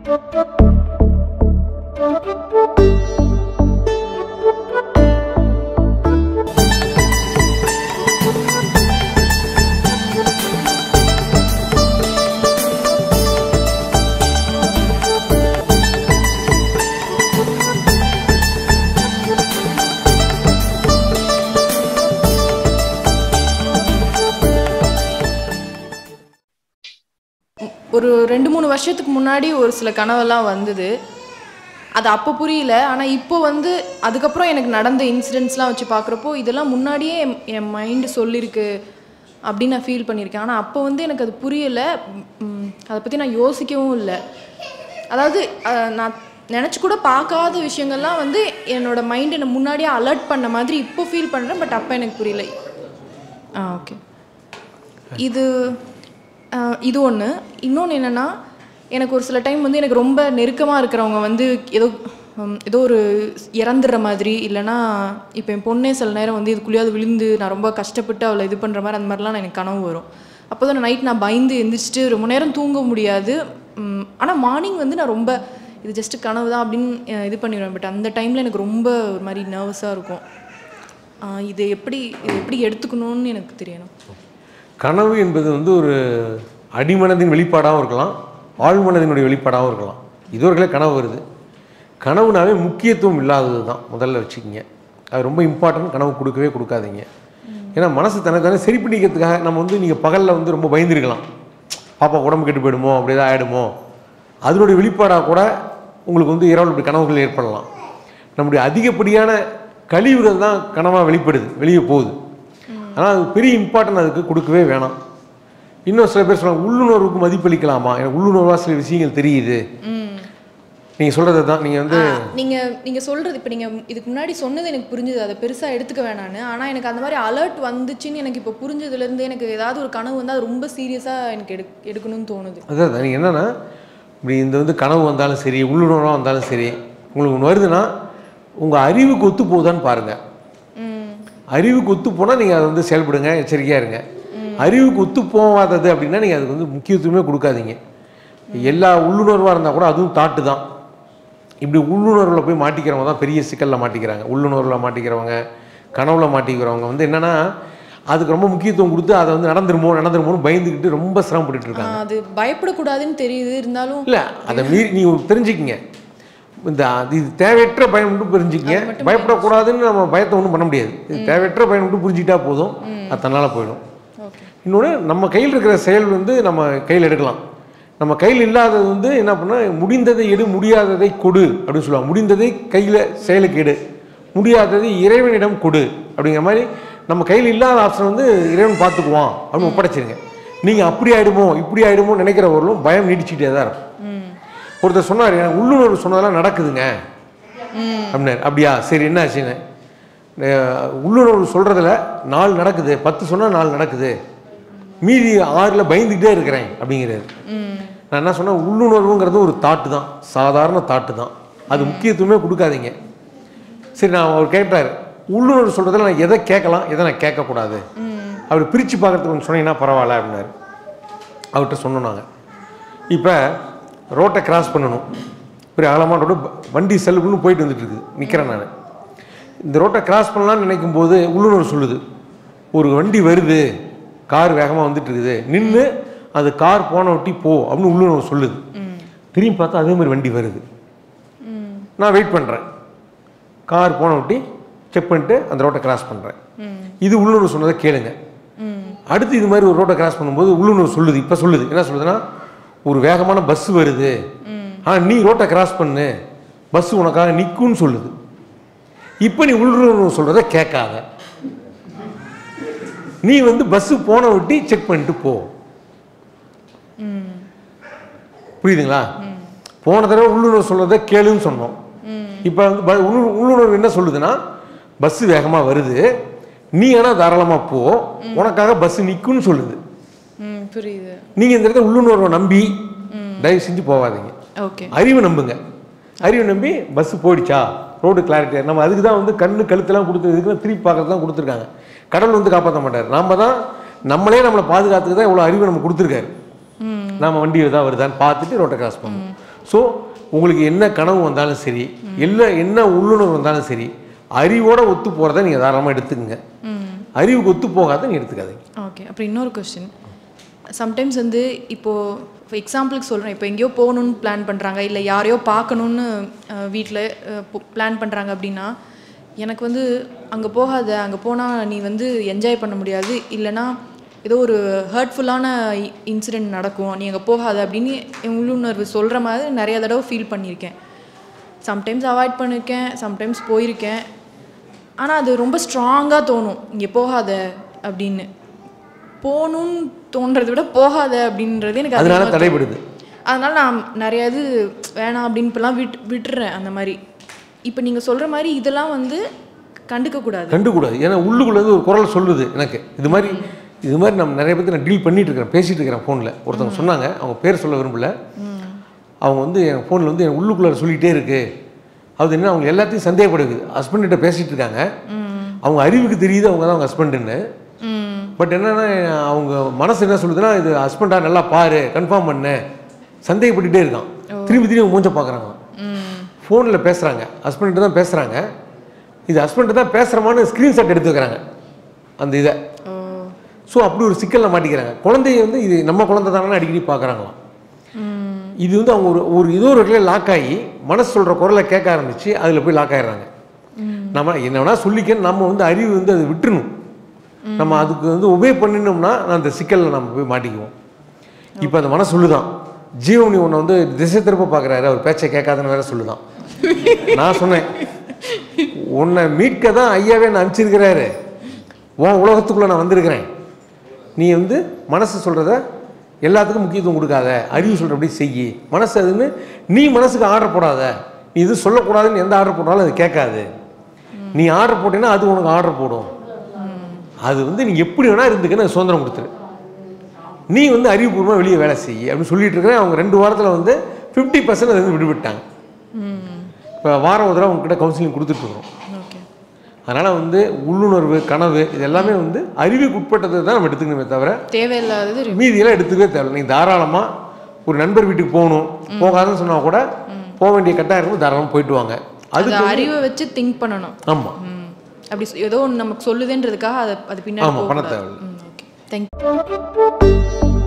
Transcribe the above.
ஒரு ரெண்டு மூணு வருஷத்துக்கு முன்னாடி ஒரு சில கனவெல்லாம் வந்தது அது அப்போ புரியல ஆனால் இப்போ வந்து அதுக்கப்புறம் எனக்கு நடந்த இன்சிடென்ட்ஸ்லாம் வச்சு பார்க்குறப்போ இதெல்லாம் முன்னாடியே என்- என் மைண்டு சொல்லியிருக்கு அப்படின்னு நான் ஃபீல் பண்ணியிருக்கேன் ஆனால் அப்போ வந்து எனக்கு அது புரியலை ம், அதை பற்றி நான் யோசிக்கவும் இல்லை அதாவது அஹ், நான் நினச்சி கூட பார்க்காத விஷயங்கள்லாம் வந்து என்னோட மைண்ட் என்னை முன்னாடியே அலர்ட் பண்ண மாதிரி இப்போ ஃபீல் பண்ணுறேன் பட் அப்போ எனக்கு புரியல ஆ ஓகே இது ஆஹ், இது ஒன்று இன்னொன்று என்னென்னா எனக்கு ஒரு சில டைம் வந்து எனக்கு ரொம்ப நெருக்கமாக இருக்கிறவங்க வந்து ஏதோ ஹம், ஏதோ ஒரு இறந்துடுற மாதிரி இல்லைன்னா இப்போ என் பொண்ணே சில நேரம் வந்து இதுக்குள்ளேயாவது விழுந்து நான் ரொம்ப கஷ்டப்பட்டு அவளை இது பண்ணுற மாதிரி அந்த மாதிரிலாம் எனக்கு கனவு வரும் அப்போ தான் நைட் நான் பயந்து எந்திரிச்சிட்டு ரொம்ப நேரம் தூங்க முடியாது ஆனால் மார்னிங் வந்து நான் ரொம்ப இது ஜஸ்ட்டு கனவு தான் அப்படின்னு அஹ், இது பண்ணிடுவேன் பட் அந்த டைமில் எனக்கு ரொம்ப ஒரு மாதிரி நர்வஸாக இருக்கும் ஆஹ், இது எப்படி இது எப்படி எடுத்துக்கணும்னு எனக்கு தெரியணும் கனவு என்பது வந்து ஒரு அடிமனதின் வெளிப்பாடாகவும் இருக்கலாம் ஆழ்மனதினுடைய வெளிப்பாடாகவும் இருக்கலாம் இது ஒரு கிலோ கனவு வருது கனவுனாவே முக்கியத்துவம் இல்லாதது தான் முதல்ல வச்சுக்கிங்க அது ரொம்ப இம்பார்ட்டன்ட் கனவு கொடுக்கவே கொடுக்காதீங்க ஏன்னா மனசு தனக்கு தானே சரி பண்ணிக்கிறதுக்காக நம்ம வந்து நீங்கள் பகலில் வந்து ரொம்ப பயந்துருக்கலாம் பாப்பா உடம்பு கெட்டு போயிடுமோ அப்படி ஏதாவது ஆகிடுமோ அதனுடைய வெளிப்பாடாக கூட உங்களுக்கு வந்து இரவு இப்படி கனவுகள் ஏற்படலாம் நம்முடைய அதிகப்படியான கழிவுகள் தான் கனவாக வெளிப்படுது வெளியே போகுது ஆனால் அது பெரிய இம்பார்ட்டன்ட் அதுக்கு கொடுக்கவே வேணாம் இன்னும் சில பேர் சொல்லுவாங்க உள்ளுணர்வுக்கு மதிப்பளிக்கலாமா எனக்கு உள்ளுணர்வாக சில விஷயங்கள் தெரியுது நீங்கள் சொல்கிறது தான் நீங்கள் வந்து ஆ, நீங்க நீங்க சொல்றது இப்போ நீங்க இதுக்கு முன்னாடி சொன்னது எனக்கு புரிஞ்சுது அதை பெருசா எடுத்துக்க வேணான்னு ஆனா எனக்கு அந்த மாதிரி அலர்ட் வந்துச்சுன்னு எனக்கு இப்போ புரிஞ்சதுல இருந்து எனக்கு ஏதாவது ஒரு கனவு வந்து அது ரொம்ப சீரியஸா எனக்கு எடு எடுக்கணும்னு தோணுது அதான் நீங்கள் என்னென்னா இப்படி இந்த வந்து கனவு வந்தாலும் சரி உள்ளுணர்வாக வந்தாலும் சரி உங்களுக்கு ஒன்று வருதுன்னா உங்கள் அறிவுக்கு ஒத்து போகுதான்னு பாருங்கள் ம் அறிவுக்கு ஒத்து போனால் நீங்கள் அதை வந்து செயல்படுங்க எச்சரிக்கையாக இருங்க அறிவுக்கு ஒத்து போகாதது அப்படின்னா நீங்கள் அதுக்கு வந்து முக்கியத்துவமே கொடுக்காதீங்க எல்லா உள்ளுணர்வாக இருந்தால் கூட அதுவும் தாட்டு தான் இப்படி உள்ளுணர்வில் போய் மாட்டிக்கிறவங்க தான் பெரிய சிக்கலில் மாட்டிக்கிறாங்க உள்ளுணர்வில் மாட்டிக்கிறவங்க கனவுல மாட்டிக்கிறவங்க வந்து என்னென்னா அதுக்கு ரொம்ப முக்கியத்துவம் கொடுத்து அதை வந்து நடந்துருமோ நடந்துருமோன்னு பயந்துக்கிட்டு ரொம்ப சிரமப்பட்டுட்டு ஆ, இருக்காங்க அது பயப்படக்கூடாதுன்னு தெரியுது இருந்தாலும் இல்லை அதை மீறி நீ தெரிஞ்சுக்கிங்க இந்த அது இது தேவையற்ற பயம் மட்டும் புரிஞ்சுக்கிங்க பயப்படக்கூடாதுன்னு நம்ம பயத்தை ஒன்றும் பண்ண முடியாது இது தேவையற்ற பயம் மட்டும் புரிஞ்சுக்கிட்டா போதும் அது தன்னால் போயிடும் ஓகே இன்னொன்று நம்ம கையில் இருக்கிற செயல் வந்து நம்ம கையில் எடுக்கலாம் நம்ம கையில் இல்லாதது வந்து என்ன பண்ணா முடிந்ததை எடு முடியாததை கொடு அப்படின்னு சொல்லுவாங்க முடிந்ததை கையில் செயலுக்கு எடு முடியாததை இறைவனிடம் கொடு அப்படிங்கிற மாதிரி நம்ம கையில் இல்லாத ஆப்ஷன் வந்து இறைவன் பார்த்துக்குவான் அப்படின்னு ஒப்படைச்சிருங்க நீங்கள் அப்படி ஆயிடுமோ இப்படி ஆயிடுமோ நினைக்கிறவர்களும் பயம் நீடிச்சுக்கிட்டே தான் இருக்கும் ம் ஒருத்தர் சொன்னார் எனக்கு உள்ளுணர்வு சொன்னதெல்லாம் நடக்குதுங்க ம் அப்படின்னாரு அப்படியா சரி என்ன ஆச்சுன்னு அஹ் உள்ளுணர்வு சொல்கிறதுல நாலு நடக்குது பத்து சொன்னால் நாலு நடக்குது மீதி ஆறில் பயந்துக்கிட்டே இருக்கிறேன் அப்படிங்கிறாரு ம் நான் என்ன சொன்னேன் உள்ளுணர்வுங்கிறது ஒரு தாட்டு தான் சாதாரண தாட்டு தான் அது முக்கியத்துவமே கொடுக்காதீங்க சரி நான் அவர் கேட்டார் உள்ளுணர்வு சொல்கிறதுல நான் எதை கேட்கலாம் எதை நான் கேட்கக்கூடாது ம் அவர் பிரித்து பார்க்கறதுக்கு கொஞ்சம் சொன்னீங்கன்னா பரவாயில்ல அப்படின்னாரு அவர்கிட்ட சொன்னோம் நாங்கள் இப்போ ரோட்டை கிராஸ் பண்ணணும் ஒரு அகலமான ரோடு ப- வண்டி செல்லுக்குன்னு போயிட்டு வந்துட்டு இருக்குது நிற்கிறேன் நான் இந்த ரோட்டை கிராஸ் பண்ணலாம்னு நினைக்கும் போது உள்ளுணர்வு சொல்லுது ஒரு வண்டி வருது கார் வேகமாக வந்துட்டு இருக்குது நின்று அது கார் போன ஒட்டி போ அப்படின்னு உள்ளுணர்வு சொல்லுது திரும்பி பார்த்தா அதே மாதிரி வண்டி வருது ம் நான் வெயிட் பண்ணுறேன் கார் போன ஒட்டி செக் பண்ணிட்டு அந்த ரோட்டை கிராஸ் பண்ணுறேன் ம் இது உள்ளுணர்வு சொன்னதை கேளுங்க ம் அடுத்து இது மாதிரி ஒரு ரோட்டை கிராஸ் பண்ணும்போது உள்ளுணர்வு சொல்லுது இப்போ சொல்லுது என்ன சொல்லுதுன்னா ஒரு வேகமான பஸ் வருது ஆனால் நீ ரோட்டை கிராஸ் பண்ணு பஸ் உனக்காக நிற்கும்னு சொல்லுது இப்போ நீ உள்ளுணர்வு சொல்கிறத கேட்காத நீ வந்து பஸ்ஸு போன விட்டு செக் பண்ணிட்டு போ ம் புரியுதுங்களா போன தடவை உள்ளுணர்வு சொல்கிறத கேளுன்னு சொன்னோம் இப்போ வந்து ப- உள்ளு- உள்ளுணர்வு என்ன சொல்லுதுன்னா பஸ்ஸு வேகமாக வருது நீ ஆனால் தாராளமாக போ உனக்காக பஸ்ஸு நிற்கும்னு சொல்லுது ம் புரியுது நீங்கள் இந்த இடத்துல உள்ளுணர்வை நம்பி தயவு செஞ்சு போகாதீங்க ஓகே அறிவை நம்புங்க அறிவை நம்பி பஸ் போயிடுச்சா ரோடு கிளாரிட்டி நம்ம அதுக்கு தான் வந்து கண்ணு கழுத்தெல்லாம் கொடுத்துருக்குன்னு திருப்பி பார்க்கறது தான் கொடுத்துருக்காங்க கடவுள் வந்து காப்பாற்ற மாட்டார் நாம தான் நம்மளே நம்மளை பாதுகாத்துக்கு தான் இவ்வளோ அறிவு நம்ம கொடுத்துருக்காரு ம் நாம வண்டி தான் வருதான்னு பார்த்துட்டு ரோட்டை கிராஸ் பண்ணுவோம் ஸோ உங்களுக்கு என்ன கனவு வந்தாலும் சரி இல்லை என்ன உள்ளுணர்வு வந்தாலும் சரி அறிவோட ஒத்து போகிறத நீங்கள் தாராளமாக எடுத்துக்கங்க அறிவுக்கு ஒத்து போகாத நீ எடுத்துக்காதீங்க ஓகே அப்புறம் இன்னொரு கொஸ்டின் சம்டைம்ஸ் வந்து இப்போது ஃபார் எக்ஸாம்பிளுக்கு சொல்கிறேன் இப்போ எங்கேயோ போகணுன்னு பிளான் பண்ணுறாங்க இல்லை யாரையோ பார்க்கணுன்னு வீட்டில் பிளான் பண்ணுறாங்க அப்படின்னா எனக்கு வந்து அங்கே போகாத அங்கே போனால் நீ வந்து என்ஜாய் பண்ண முடியாது இல்லைன்னா ஏதோ ஒரு ஹர்ட்ஃபுல்லான இன்சிடெண்ட் நடக்கும் நீ அங்கே போகாத அப்படின்னு என் உள்ளுணர்வு சொல்கிற மாதிரி நிறைய தடவை ஃபீல் பண்ணியிருக்கேன் சம்டைம்ஸ் அவாய்ட் பண்ணியிருக்கேன் சம்டைம்ஸ் போயிருக்கேன் ஆனால் அது ரொம்ப ஸ்ட்ராங்காக தோணும் இங்கே போகாத அப்படின்னு போகணும்னு தோன்றதை விட போகாத அப்படின்றது எனக்கு அதனால அதிகமா தடைபடுது அதனால நான் நிறைய இது வேணாம் அப்படின்னு இப்பெல்லாம் விட் விட்டுறேன் அந்த மாதிரி இப்போ நீங்கள் சொல்கிற மாதிரி இதெல்லாம் வந்து கண்டுக்கக்கூடாது கண்டுக்கூடாது ஏன்னா உள்ளுக்குள்ள இருந்து ஒரு குரல் சொல்லுது எனக்கு இது மாதிரி இது மாதிரி நம்ம நிறைய பேர் நான் டீல் பண்ணிட்டு இருக்கிறேன் பேசிட்டு இருக்கிறேன் ஃபோனில் ஒருத்தவங்க சொன்னாங்க அவங்க பேர் சொல்ல விரும்பல அவங்க வந்து என் ஃபோனில் வந்து என் உள்ளுக்குள்ளே சொல்லிகிட்டே இருக்கு அது என்ன அவங்க எல்லாத்தையும் சந்தேகப்படுது ஹஸ்பண்ட்கிட்ட பேசிட்டு இருக்காங்க அவங்க அறிவுக்கு தெரியுது அவங்க தான் அவங்க ஹஸ்பண்டுன்னு ம் பட் என்னன்னா அவங்க மனசு என்ன சொல்லுதுன்னா இது ஹஸ்பண்டா நல்லா பாரு கன்ஃபார்ம் பண்ணு சந்தேகப்பட்டுட்டே இருக்கான் திரும்பி திரும்பி மூஞ்ச பார்க்குறாங்க ம் ஃபோனில் பேசுகிறாங்க ஹஸ்பண்ட்டு தான் பேசுகிறாங்க இது ஹஸ்பண்ட்டு தான் பேசுகிறமான்னு ஸ்க்ரீன்ஷாட் எடுத்து வைக்கிறாங்க அந்த இதை ஓ ஸோ அப்படி ஒரு சிக்கலில் மாட்டிக்கிறாங்க குழந்தைய வந்து இது நம்ம குழந்தை தானே அடிக்கடி பார்க்குறாங்களாம் ம் இது வந்து அவங்க ஒரு ஒரு ஏதோ ஒரு இடத்துல லாக் ஆகி மனசு சொல்கிற குரலை கேட்க ஆரம்பிச்சு அதில் போய் லாக் ஆயிடுறாங்க நம்ம என்ன வேணா சொல்லிக்க நம்ம வந்து அறிவு வந்து அதை விட்டுறணும் நம்ம அதுக்கு வந்து உபே பண்ணினோம்னா அந்த சிக்கலில் நம்ம போய் மாட்டிக்குவோம் இப்போ அந்த மனசு சொல்லுதான் ஜீவனி உன்னை வந்து திசை திருப்ப பார்க்குறாரு அவர் பேச்சை கேட்காதுன்னு வேற சொல்லுதான் நான் சொன்னேன் உன்னை மீட்க தான் ஐயாவே நான் அனுப்பிச்சிருக்கிறாரு உன் உலகத்துக்குள்ளே நான் வந்திருக்கிறேன் நீ வந்து மனசு சொல்கிறத எல்லாத்துக்கும் முக்கியத்துவம் கொடுக்காத அறிவு சொல்கிறபடி செய்யி மனசு அதுன்னு நீ மனசுக்கு ஆர்டர் போடாத நீ இது சொல்லக்கூடாதுன்னு எந்த ஆர்டர் போட்டாலும் அது கேட்காது நீ ஆர்டர் போட்டேன்னா அது உனக்கு ஆர்டர் போடும் அது வந்து நீ எப்படி வேணா இருந்துக்கன்னு அது சுதந்திரம் கொடுத்துரு நீ வந்து அறிவுபூர்வமாக வெளியே வேலை செய் அப்படின்னு சொல்லிட்டு இருக்கிறேன் அவங்க ரெண்டு வாரத்தில் வந்து ஃபிஃப்டி பர்சன்ட் அது வந்து விடுவிட்டாங்க ம் இப்போ வாரம் ஒரு தடவை உங்ககிட்ட கவுன்சிலிங் கொடுத்துட்ருக்கோம் ஓகே அதனால் வந்து உள்ளுணர்வு கனவு இது எல்லாமே வந்து அறிவுக்கு உட்பட்டதை தான் நம்ம எடுத்துக்கணுமே தவிர தேவையில்லாதது re- மீதியெல்லாம் எடுத்துக்கவே தேவை நீ தாராளமாக ஒரு நண்பர் வீட்டுக்கு போகணும் போகாதுன்னு சொன்னால் கூட போக வேண்டிய கட்டாயம் இருக்கும் தாராளமாக போயிட்டு வாங்க அது அது அறிவை வச்சு திங்க் பண்ணணும் ஆமாம் ம் அப்படி சொ- ஏதோ ஒன்று நமக்கு சொல்லுதுன்றதுக்காக அதை அது பின்னாடி ஆமா, பண்ண போகக்கூடாது. தேவையில்ல. ம் ஓகே தேங்க்